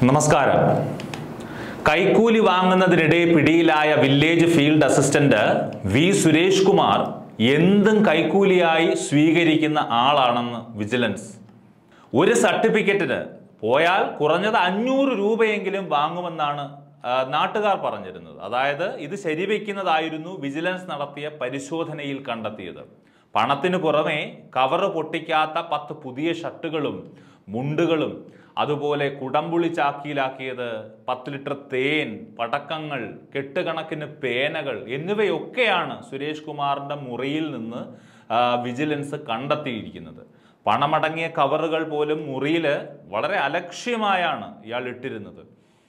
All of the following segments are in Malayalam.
നമസ്കാരം കൈക്കൂലി വാങ്ങുന്നതിനിടെ പിടിയിലായ village field assistant V Suresh Kumar എന്തും കൈക്കൂലിയായി സ്വീകരിക്കുന്ന ആളാണെന്ന് വിജിലൻസ് ഒരു സർട്ടിഫിക്കറ്റിന് പോയാൽ കുറഞ്ഞത് അഞ്ഞൂറ് രൂപയെങ്കിലും വാങ്ങുമെന്നാണ് ആ, നാട്ടുകാർ പറഞ്ഞിരുന്നത് അതായത് ഇത് ശരിവെക്കുന്നതായിരുന്നു വിജിലൻസ് നടത്തിയ പരിശോധനയിൽ കണ്ടെത്തിയത് പണത്തിന് പുറമെ കവറ് പൊട്ടിക്കാത്ത പത്ത് പുതിയ ഷർട്ടുകളും മുണ്ടുകളും അതുപോലെ കുടംപുളി ചാക്കിയിലാക്കിയത് പത്ത് ലിറ്റർ തേൻ പടക്കങ്ങൾ കെട്ടുകണക്കിന് പേനകൾ എന്നിവയൊക്കെയാണ് സുരേഷ് കുമാറിന്റെ മുറിയിൽ നിന്ന് ആ, വിജിലൻസ് കണ്ടെത്തിയിരിക്കുന്നത് പണമടങ്ങിയ കവറുകൾ പോലും മുറിയിൽ വളരെ അലക്ഷ്യമായാണ് ഇയാൾ ഇട്ടിരുന്നത്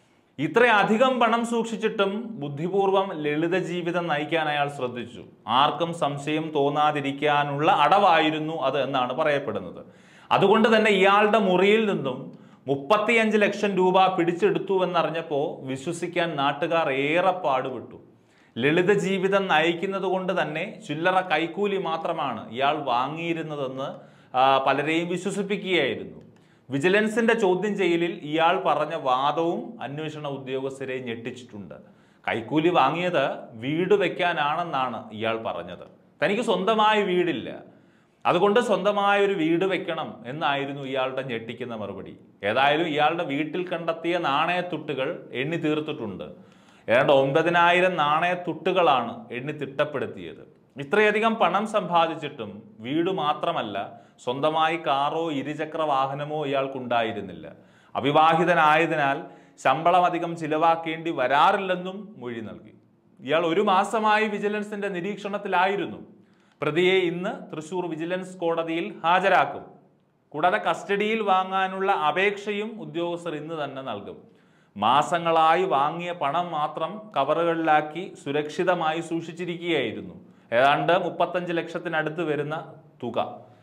ഇത്രയധികം പണം സൂക്ഷിച്ചിട്ടും ബുദ്ധിപൂർവം ലളിത ജീവിതം നയിക്കാൻ അയാൾ ശ്രദ്ധിച്ചു ആർക്കും സംശയം തോന്നാതിരിക്കാനുള്ള അടവായിരുന്നു അത് എന്നാണ് പറയപ്പെടുന്നത് അതുകൊണ്ട് തന്നെ ഇയാളുടെ മുറിയിൽ നിന്നും മുപ്പത്തിയഞ്ച് ലക്ഷം രൂപ പിടിച്ചെടുത്തു എന്നറിഞ്ഞപ്പോൾ വിശ്വസിക്കാൻ നാട്ടുകാർ ഏറെ പാടുപെട്ടു ലളിത ജീവിതം നയിക്കുന്നത് കൊണ്ട് തന്നെ ചില്ലറ കൈക്കൂലി മാത്രമാണ് ഇയാൾ വാങ്ങിയിരുന്നതെന്ന് ആ, പലരെയും വിശ്വസിപ്പിക്കുകയായിരുന്നു വിജിലൻസിന്റെ ചോദ്യം ചെയ്യലിൽ ഇയാൾ പറഞ്ഞ വാദവും അന്വേഷണ ഉദ്യോഗസ്ഥരെ ഞെട്ടിച്ചിട്ടുണ്ട് കൈക്കൂലി വാങ്ങിയത് വീട് വെക്കാനാണെന്നാണ് ഇയാൾ പറഞ്ഞത് തനിക്ക് സ്വന്തമായ വീടില്ല അതുകൊണ്ട് സ്വന്തമായ ഒരു വീട് വെക്കണം എന്നായിരുന്നു ഇയാളുടെ ഞെട്ടിക്കുന്ന മറുപടി ഏതായാലും ഇയാളുടെ വീട്ടിൽ കണ്ടെത്തിയ നാണയത്തുട്ടുകൾ എണ്ണി തീർത്തിട്ടുണ്ട് ഏതാണ്ട് ഒൻപതിനായിരം നാണയത്തുട്ടുകളാണ് എണ്ണി തിട്ടപ്പെടുത്തിയത് ഇത്രയധികം പണം സമ്പാദിച്ചിട്ടും വീട് മാത്രമല്ല സ്വന്തമായി കാറോ ഇരുചക്ര വാഹനമോ ഇയാൾക്കുണ്ടായിരുന്നില്ല അവിവാഹിതനായതിനാൽ ശമ്പളം അധികം ചിലവാക്കേണ്ടി വരാറില്ലെന്നും മൊഴി നൽകി ഇയാൾ ഒരു മാസമായി വിജിലൻസിന്റെ നിരീക്ഷണത്തിലായിരുന്നു പ്രതിയെ ഇന്ന് തൃശൂർ വിജിലൻസ് കോടതിയിൽ ഹാജരാക്കും കൂടാതെ കസ്റ്റഡിയിൽ വാങ്ങാനുള്ള അപേക്ഷയും ഉദ്യോഗസ്ഥർ ഇന്ന് തന്നെ നൽകും മാസങ്ങളായി വാങ്ങിയ പണം മാത്രം കവറുകളിലാക്കി സുരക്ഷിതമായി സൂക്ഷിച്ചിരിക്കുകയായിരുന്നു ഏതാണ്ട് മുപ്പത്തഞ്ച് ലക്ഷത്തിനടുത്ത് വരുന്ന തുക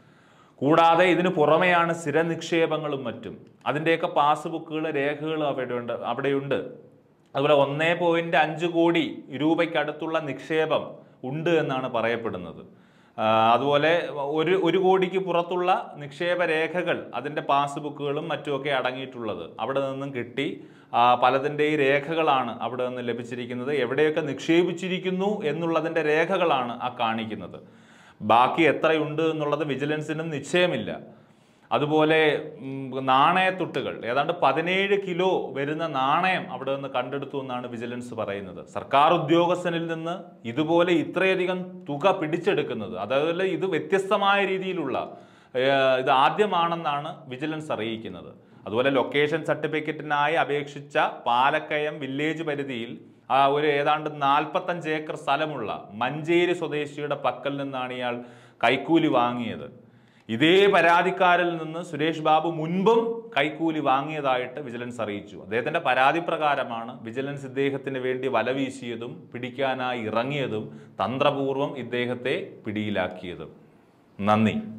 കൂടാതെ ഇതിന് പുറമെയാണ് സ്ഥിര നിക്ഷേപങ്ങളും മറ്റും അതിൻ്റെയൊക്കെ പാസ്ബുക്കുകൾ രേഖകൾ അവിടെയുണ്ട് അവിടെയുണ്ട് അതുപോലെ ഒന്നേ പോയിന്റ് അഞ്ച് കോടി രൂപയ്ക്കടുത്തുള്ള നിക്ഷേപം ഉണ്ട് എന്നാണ് പറയപ്പെടുന്നത് ആ, അതുപോലെ ഒരു ഒരു കോടിക്ക് പുറത്തുള്ള നിക്ഷേപ രേഖകൾ അതിൻ്റെ പാസ്ബുക്കുകളും മറ്റുമൊക്കെ അടങ്ങിയിട്ടുള്ളത് അവിടെ നിന്നും കിട്ടി ആ, പലതിൻ്റെയും രേഖകളാണ് അവിടെ നിന്ന് ലഭിച്ചിരിക്കുന്നത് എവിടെയൊക്കെ നിക്ഷേപിച്ചിരിക്കുന്നു എന്നുള്ളതിൻ്റെ രേഖകളാണ് ആ കാണിക്കുന്നത് ബാക്കി എത്രയുണ്ട് എന്നുള്ളത് വിജിലൻസിനും നിശ്ചയമില്ല അതുപോലെ ഉം, നാണയത്തുട്ടുകൾ ഏതാണ്ട് പതിനേഴ് കിലോ വരുന്ന നാണയം അവിടെ നിന്ന് കണ്ടെടുത്തു എന്നാണ് വിജിലൻസ് പറയുന്നത് സർക്കാർ ഉദ്യോഗസ്ഥനിൽ നിന്ന് ഇതുപോലെ ഇത്രയധികം തുക പിടിച്ചെടുക്കുന്നത് അതായത് ഇത് വ്യത്യസ്തമായ രീതിയിലുള്ള ഏഹ്, ഇത് ആദ്യമാണെന്നാണ് വിജിലൻസ് അറിയിക്കുന്നത് അതുപോലെ ലൊക്കേഷൻ സർട്ടിഫിക്കറ്റിനായി അപേക്ഷിച്ച പാലക്കയം വില്ലേജ് പരിധിയിൽ ആ ഒരു ഏതാണ്ട് നാൽപ്പത്തഞ്ച് ഏക്കർ സ്ഥലമുള്ള മഞ്ചേരി സ്വദേശിയുടെ പക്കൽ നിന്നാണ് ഇയാൾ കൈക്കൂലി വാങ്ങിയത് ഇതേ പരാതിക്കാരിൽ നിന്ന് സുരേഷ് ബാബു മുൻപും കൈക്കൂലി വാങ്ങിയതായിട്ട് വിജിലൻസ് അറിയിച്ചു അദ്ദേഹത്തിന്റെ പരാതി പ്രകാരമാണ് വിജിലൻസ് ഇദ്ദേഹത്തിന് വേണ്ടി വല വീശിയതും പിടിക്കാനായി ഇറങ്ങിയതും തന്ത്രപൂർവ്വം ഇദ്ദേഹത്തെ പിടിയിലാക്കിയതും നന്ദി